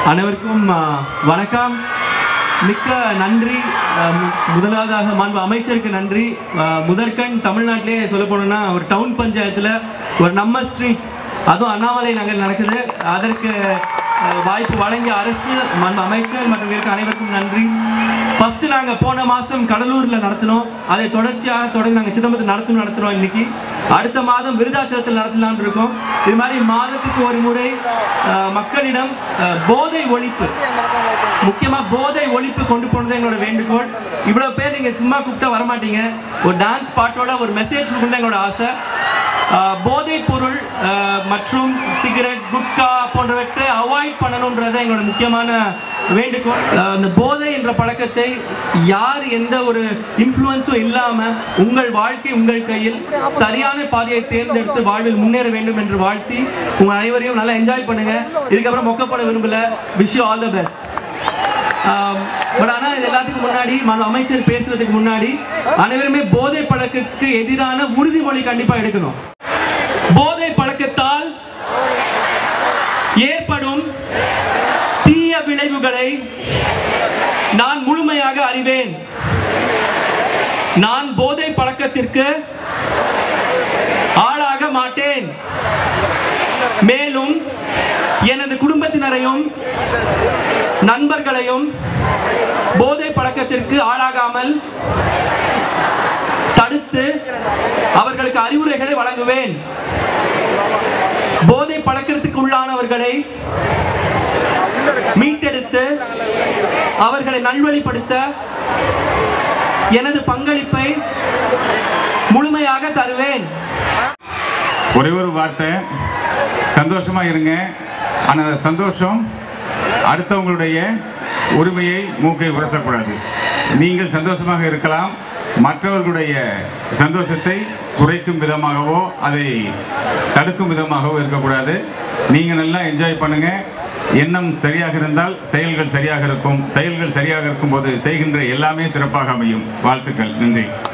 அனைவருக்கும் ஆ, வணக்கம் மிக்க நன்றி ஆ, மு- முதலாவதாக மாண்பு அமைச்சருக்கு நன்றி ஆ, முதற்கண் தமிழ்நாட்டிலே சொல்ல போனோம்னா ஒரு டவுன் பஞ்சாயத்தில் ஒரு நம்ம ஸ்ட்ரீட் அதுவும் அண்ணாமலை நகர் நடக்குது அதற்கு ஆ, வாய்ப்பு வழங்கிய அரசு மாண்பு அமைச்சர் மற்றும் இருக்க அனைவருக்கும் நன்றி ஃபர்ஸ்ட் நாங்கள் போன மாதம் கடலூரில் நடத்தினோம் அதை தொடர்ச்சியாக தொடர்ந்து நாங்கள் சிதம்பரத்தில் நடத்தணும் நடத்துகிறோம் இன்னைக்கு அடுத்த மாதம் விருதாச்சலத்தில் நடத்தலாம்னு இருக்கோம் இது மாதிரி மாதத்துக்கு ஒரு முறை அஹ், மக்களிடம் அஹ், போதை ஒழிப்பு முக்கியமாக போதை ஒழிப்பு கொண்டு போனது எங்களோட வேண்டுகோள் இவ்வளோ பேர் நீங்கள் சும்மா கூப்பிட்டா வரமாட்டீங்க ஒரு டான்ஸ் பாட்டோட ஒரு மெசேஜ் கொடுக்கணும் எங்களோட ஆசை அஹ், போதைப் பொருள் அஹ், மற்றும் சிகரெட் குட்கா போன்றவற்றை அவாய்ட் பண்ணணுன்றது எங்களோட முக்கியமான வேண்டுகோள் அஹ், இந்த போதை என்ற பழக்கத்தை யார் எந்த ஒரு இன்ஃப்ளூயன்ஸும் இல்லாமல் உங்கள் வாழ்க்கை உங்கள் கையில் சரியான பாதையை தேர்ந்தெடுத்து வாழ்வில் முன்னேற வேண்டும் என்று வாழ்த்தி உங்கள் அனைவரையும் நல்லா என்ஜாய் பண்ணுங்க இதுக்கப்புறம் மொக்கப்பட விரும்பல wish you all the best but ஆனால் இது எல்லாத்துக்கும் முன்னாடி மன அமைச்சர் பேசுறதுக்கு முன்னாடி அனைவருமே போதை பழக்கத்துக்கு எதிரான உறுதிமொழி கண்டிப்பாக எடுக்கணும் போதை பழக்கத்தால் ஏற்படும் தீய விளைவுகளை நான் முழுமையாக அறிவேன் நான் போதை பழக்கத்திற்கு ஆளாக மாட்டேன் மேலும் எனது குடும்பத்தினரையும் நண்பர்களையும் போதை பழக்கத்திற்கு ஆளாகாமல் தடுத்து அவர்களுக்கு அறிவுரைகளை வழங்குவேன் போதை பழக்கத்துக்கு உள்ளானவர்களை மீட்டெடுத்து அவர்களை நல்வழிப்படுத்த எனது பங்களிப்பை முழுமையாக தருவேன் ஒரே ஒரு வார்த்தை சந்தோஷமா இருங்க ஆனால் அந்த சந்தோஷம் அடுத்தவங்களுடைய உரிமையை மூக்கை உரசக்கூடாது நீங்கள் சந்தோஷமாக இருக்கலாம் மற்றவர்களுடைய சந்தோஷத்தை குறைக்கும் விதமாகவோ அதை தடுக்கும் விதமாகவோ இருக்கக்கூடாது நீங்கள் நல்லா என்ஜாய் பண்ணுங்க எண்ணம் சரியாக இருந்தால் செயல்கள் சரியாக இருக்கும் செயல்கள் சரியாக இருக்கும்போது செய்கின்ற எல்லாமே சிறப்பாக அமையும் வாழ்த்துக்கள் நன்றி